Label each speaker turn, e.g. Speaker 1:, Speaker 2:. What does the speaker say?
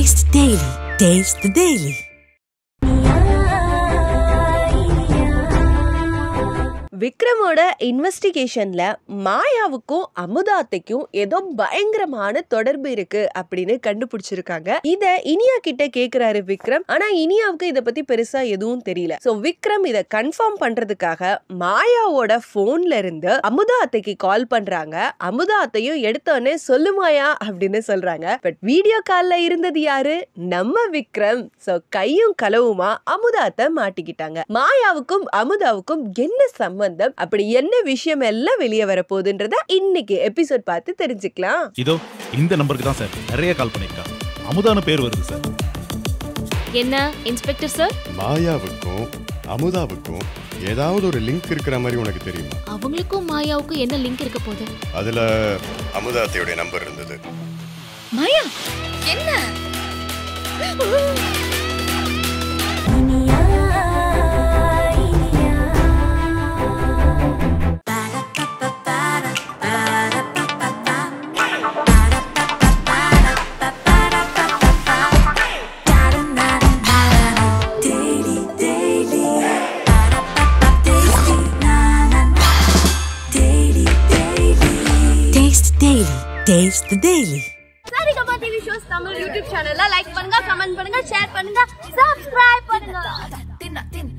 Speaker 1: Taste the Daily. Taste the Daily.
Speaker 2: விக்ரமோட இன்வெஸ்டிகேஷன்ல மாயாவுக்கும் அமுதாத்தைக்கும் ஏதோ பயங்கரமான தொடர்பு இருக்கு அப்படின்னு கண்டுபிடிச்சிருக்காங்க இத இனியா கிட்ட கேக்குறாரு விக்ரம் ஆனா இனியாவுக்கு இத பத்தி பெருசா எதுவும் தெரியல சோ விக்ரம் இத கன்ஃபார்ம் பண்றதுக்காக மாயாவோட போன்ல இருந்து அமுதா அத்தைக்கு கால் பண்றாங்க அமுதா அத்தையும் எடுத்தோடனே சொல்லு மாயா அப்படின்னு சொல்றாங்க பட் வீடியோ கால்ல இருந்தது யாரு நம்ம விக்ரம் சோ கையும் களவுமா அமுதா அத்தை மாட்டிக்கிட்டாங்க மாயாவுக்கும் அமுதாவுக்கும் என்ன சம்பந்தம் அப்படி என்ன விஷயம் எல்லாம் வெளியே வர போகுதுன்றத இன்னைக்கு எபிசோட் பார்த்து தெரிஞ்சுக்கலாம்
Speaker 3: இதோ இந்த நம்பருக்கு தான் சார் நிறைய கால் பண்ணியிருக்கா அமுதான பேர் வருது சார்
Speaker 4: என்ன இன்ஸ்பெக்டர் சார்
Speaker 5: மாயாவுக்கும் அமுதாவுக்கும் ஏதாவது ஒரு லிங்க் இருக்கிற மாதிரி உனக்கு தெரியுமா
Speaker 4: அவங்களுக்கும் மாயாவுக்கும் என்ன லிங்க் இருக்க போகுது
Speaker 5: அதுல அமுதாத்தையுடைய நம்பர் இருந்தது
Speaker 4: மாயா என்ன
Speaker 1: Taste the Daily. Taste the Daily.
Speaker 6: Saregama TV shows Tamil YouTube சேனல்ல லைக் பண்ணுங்க கமெண்ட் பண்ணுங்க ஷேர் பண்ணுங்க சப்ஸ்கிரைப் பண்ணுங்க